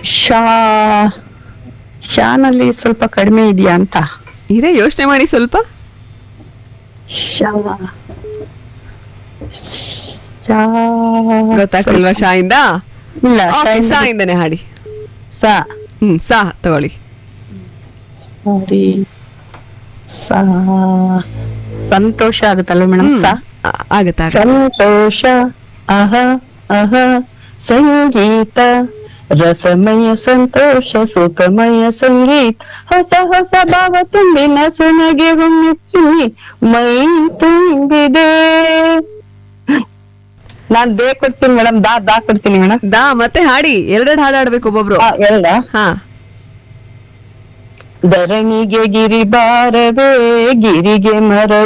ಶಾ ಶಾನಲ್ಲಿ ಸ್ವಲ್ಪ ಕಡಿಮೆ ಇದೆಯಾ ಅಂತ ಇದೆ ಯೋಚನೆ ಮಾಡಿ ಸ್ವಲ್ಪ ಶಾ ಶಾ ಗೊತ್ತಾಗ್ತಿಲ್ವಾ ಶಾ ಇಂದ ಇಲ್ಲ Okay, ಶಾ ಸಾ ಇಂದನೇ ಹಾಡಿ ಸಾ ಹ್ಮ್ ಸಾ ತಗೊಳ್ಳಿ ಸಾರಿ ಸಾ ಸಂತೋಷ ಆಗುತ್ತಲ್ವ ಮೇಡಮ್ ಹ್ಮ್. ಸಾ ಆ- ಆಗತ್ತಾ ಸಂತೋಷ ಅಹ ಅಹ ಸಂಗೀತ ರಸಮಯ ಸಂತೋಷ ಸುಖಮಯ ಸಂಗೀತ ಹೊಸ ಹೊಸ ಭಾವ ತುಂಬಿ ನಸುನಗೆ ಹೊಮ್ಮಿಚ್ಚಿ ಮೈ ತುಂಬಿದೆ ನಾನ್ ದೇ ಕೊಡ್ತೀನಿ ಮೇಡಮ್ ದಾ ದಾ ಕೊಡ್ತೀನಿ ಮೇಡಮ್ ದಾ ಮತ್ತೆ ಹಾಡಿ ಎರಡೆರಡು ಹಾಡು ಹಾಡ್ಬೇಕು ಒಬ್ಬೊಬ್ರು ಎರಡ ಹಾ ಧರಣಿಗೆ ಗಿರಿ ಬಾರವೇ ಗಿರಿಗೆ ಮರ